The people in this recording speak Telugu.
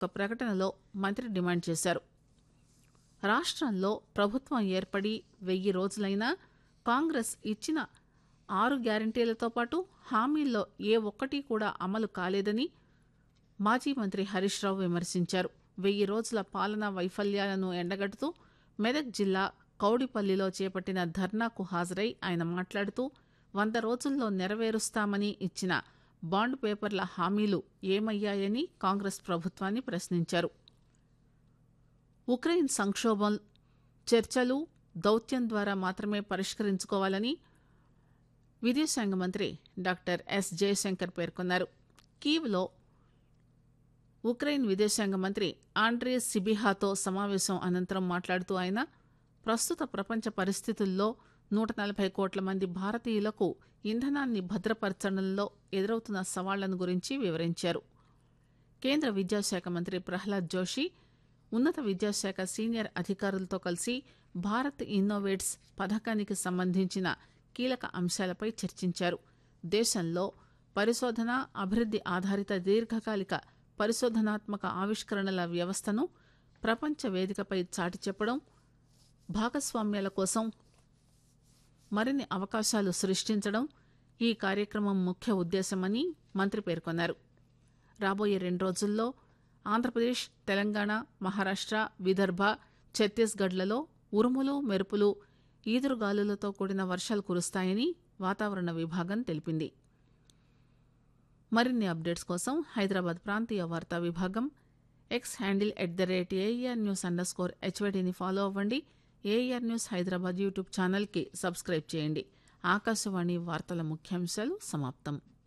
ఒక ప్రకటనలో మంత్రి డిమాండ్ చేశారు రాష్ట్రంలో ప్రభుత్వం ఏర్పడి వెయ్యి రోజులైనా కాంగ్రెస్ ఇచ్చిన ఆరు గ్యారంటీలతో పాటు హామీల్లో ఏ ఒక్కటి కూడా అమలు కాలేదని మాజీ మంత్రి హరీష్ రావు విమర్శించారు వెయ్యి రోజుల పాలనా వైఫల్యాలను ఎండగడుతూ మెదక్ జిల్లా కౌడిపల్లిలో చేపట్టిన ధర్నాకు హాజరై ఆయన మాట్లాడుతూ వంద రోజుల్లో నెరవేరుస్తామని ఇచ్చిన బాండ్ పేపర్ల హామీలు ఏమయ్యాయని కాంగ్రెస్ ప్రభుత్వాన్ని ప్రశ్నించారు ఉక్రెయిన్ సంక్షోభం చర్చలు దౌత్యం ద్వారా మాత్రమే పరిష్కరించుకోవాలని విదేశాంగ మంత్రి డాక్టర్ ఎస్ జయశంకర్ పేర్కొన్నారు కీవ్లో ఉక్రెయిన్ విదేశాంగ మంత్రి ఆండ్రే సిబిహాతో సమావేశం అనంతరం మాట్లాడుతూ ఆయన ప్రస్తుత ప్రపంచ పరిస్థితుల్లో నూట నలభై కోట్ల మంది భారతీయులకు ఇంధనాన్ని భద్రపరచడంలో ఎదురవుతున్న సవాళ్లను గురించి వివరించారు కేంద్ర విద్యాశాఖ మంత్రి ప్రహ్లాద్ జోషి ఉన్నత విద్యాశాఖ సీనియర్ అధికారులతో కలిసి భారత్ ఇన్నోవేట్స్ పథకానికి సంబంధించిన కీలక అంశాలపై చర్చించారు దేశంలో పరిశోధన అభివృద్ది ఆధారిత దీర్ఘకాలిక పరిశోధనాత్మక ఆవిష్కరణల వ్యవస్థను ప్రపంచ వేదికపై చాటి చెప్పడం భాగస్వామ్యాల కోసం మరిన్ని అవకాశాలు సృష్టించడం ఈ కార్యక్రమం ముఖ్య ఉద్దేశమని మంత్రి పేర్కొన్నారు రాబోయే రెండు రోజుల్లో ఆంధ్రప్రదేశ్ తెలంగాణ మహారాష్ట్ర విదర్భ ఛత్తీస్గఢ్లలో ఉరుములు మెరుపులు ఈదురుగాలులతో కూడిన వర్షాలు కురుస్తాయని వాతావరణ విభాగం తెలిపింది మరిన్ని అప్డేట్స్ కోసం హైదరాబాద్ ప్రాంతీయ వార్తా విభాగం X handle at the rate AR news underscore హెచ్వైడీని ఫాలో అవ్వండి ఏఆర్ న్యూస్ హైదరాబాద్ యూట్యూబ్ ఛానల్కి సబ్స్క్రైబ్ చేయండి ఆకాశవాణి వార్తల ముఖ్యాంశాలు సమాప్తం